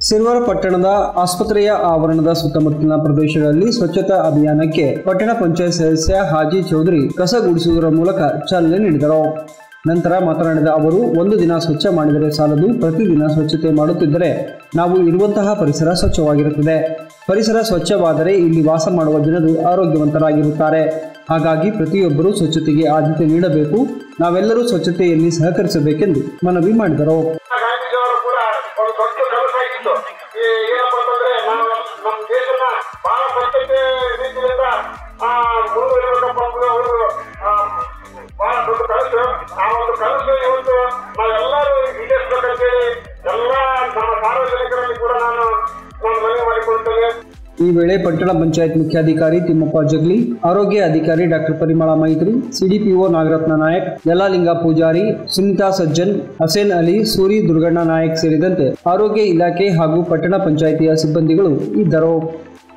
ಸಿರುವಾರ ಪಟ್ಟಣದ ಆಸ್ಪತ್ರೆಯ ಆವರಣದ ಸುತ್ತಮುತ್ತಲಿನ ಪ್ರದೇಶಗಳಲ್ಲಿ ಸ್ವಚ್ಛತಾ ಅಭಿಯಾನಕ್ಕೆ ಪಟ್ಟಣ ಪಂಚಾಯತ್ ಸದಸ್ಯ ಹಾಜಿ ಚೌಧರಿ ಕಸ ಗುಡಿಸುವುದರ ಮೂಲಕ ಚಾಲನೆ ನೀಡಿದರು ನಂತರ ಮಾತನಾಡಿದ ಅವರು ಒಂದು ದಿನ ಸ್ವಚ್ಛ ಮಾಡಿದರೆ ಸಾಲದು ಪ್ರತಿದಿನ ಸ್ವಚ್ಛತೆ ಮಾಡುತ್ತಿದ್ದರೆ ನಾವು ಇರುವಂತಹ ಪರಿಸರ ಸ್ವಚ್ಛವಾಗಿರುತ್ತದೆ ಪರಿಸರ ಸ್ವಚ್ಛವಾದರೆ ಇಲ್ಲಿ ವಾಸ ಮಾಡುವ ಜನರು ಆರೋಗ್ಯವಂತರಾಗಿರುತ್ತಾರೆ ಹಾಗಾಗಿ ಪ್ರತಿಯೊಬ್ಬರೂ ಸ್ವಚ್ಛತೆಗೆ ಆದ್ಯತೆ ನೀಡಬೇಕು ನಾವೆಲ್ಲರೂ ಸ್ವಚ್ಛತೆಯಲ್ಲಿ ಸಹಕರಿಸಬೇಕೆಂದು ಮನವಿ ಮಾಡಿದರು ಗಾಂಧೀಜಿಯವರು ಕೂಡ ಒಂದು ದೊಡ್ಡ ಕನಸಾಗಿತ್ತು ಈ ಏನಪ್ಪ ಅಂತಂದ್ರೆ ನಾವು ನಮ್ಮ ದೇಶನ ಬಹಳ ಸ್ವಚ್ಛತೆ ರೀತಿಯಿಂದ ಆ, ಮುಂದುವರಿಬೇಕಪ್ಪ ಅಂದ್ರೆ ಅವರು ಆ, ಬಹಳ ದೊಡ್ಡ ಕನಸು ಆ ಒಂದು ಕನಸು ಇವತ್ತು ನಾವೆಲ್ಲರೂ ಈಡೇರಿಸಬೇಕಂತೇಳಿ ಎಲ್ಲ ನಮ್ಮ ಸಾರ್ವಜನಿಕರಲ್ಲಿ ಕೂಡ ನಾನು ನಾನು ಮನವಿ ಮಾಡಿಕೊಳ್ತೇನೆ ಈ ವೇಳೆ ಪಟ್ಟಣ ಪಂಚಾಯತ್ ಮುಖ್ಯಾಧಿಕಾರಿ ತಿಮ್ಮಪ್ಪ ಜಗ್ಲಿ ಆರೋಗ್ಯ ಅಧಿಕಾರಿ ಡಾಕ್ಟರ್ ಪರಿಮಳ ಮೈತ್ರಿ ಸಿಡಿಪಿಒ ನಾಗರತ್ನ ನಾಯಕ್ ಯಲ್ಲಾಲಿಂಗ ಪೂಜಾರಿ ಸುನೀತಾ ಸಜ್ಜನ್ ಹಸೇನ್ ಅಲಿ ಸೂರಿ ದುರ್ಗಣ್ಣ ನಾಯಕ್ ಸೇರಿದಂತೆ ಆರೋಗ್ಯ ಇಲಾಖೆ ಹಾಗೂ ಪಟ್ಟಣ ಪಂಚಾಯಿತಿಯ ಸಿಬ್ಬಂದಿಗಳು ಇದ್ದರು